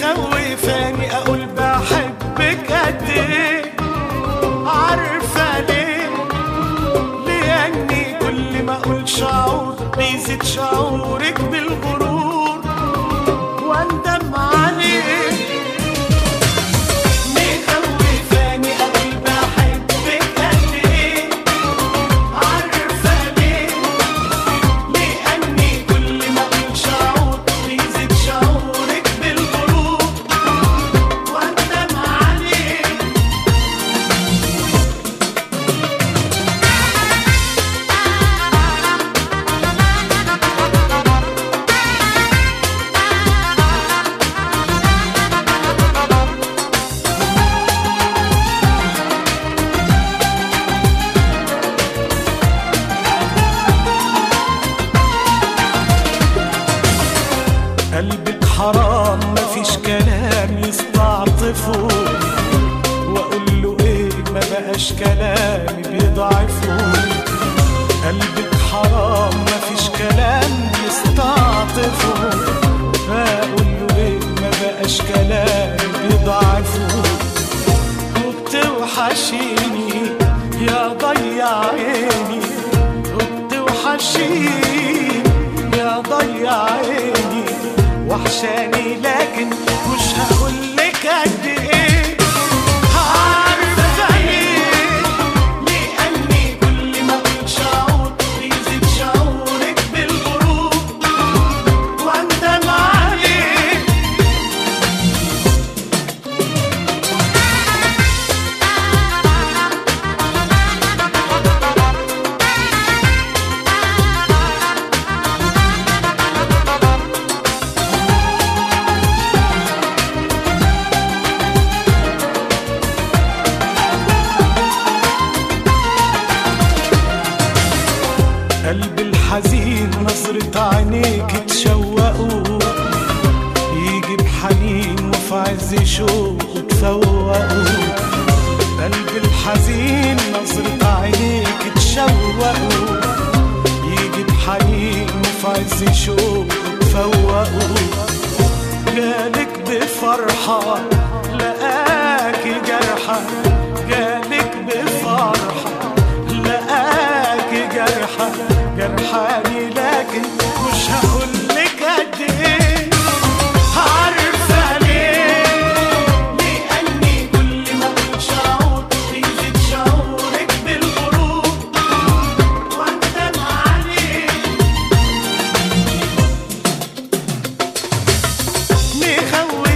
مخوفاني اقول بحبك قد ايه عارفه ليه لاني كل ما اقول شعور بيزيد شعورك بالغرور واندم عليه مخوفاني اقول بحبك قد ايه عارفه ليه لاني كل ما اقول شعور بيزيد شعورك بالغرور واندم عليه قلبك حرام مفيش كلام يستعطفه واقول له ايه ما بقاش كلامي بيضعفه قلبك حرام مفيش كلام يستعطفه اقول له ايه ما بقاش كلامي بيضعفه وبتوحشيني يا ضيع عيني وبتوحشيني يا ضيع عيني وحشاني لكن مش هقولك قد ايه عارفة ليه لأني كل ما أقول شعور بيزيد شعورك بالغرور واندم عليه قلبي الحزين نظرة عينيك تشوقوا يجي بحنين وفي عز شوق تفوقوا قلبي الحزين نظرة عينيك تشوقوا يجي بحنين وفي عز شوق تفوقوا جالك بفرحة لقاكي جرحة جالك بفرحة لقاكي جرحة جرحاني لكن مش هقولك قد ايه عارفة ليه لأني كل ما أقول شعور بيزيد شعورك بالغرور واندم عليه مخوف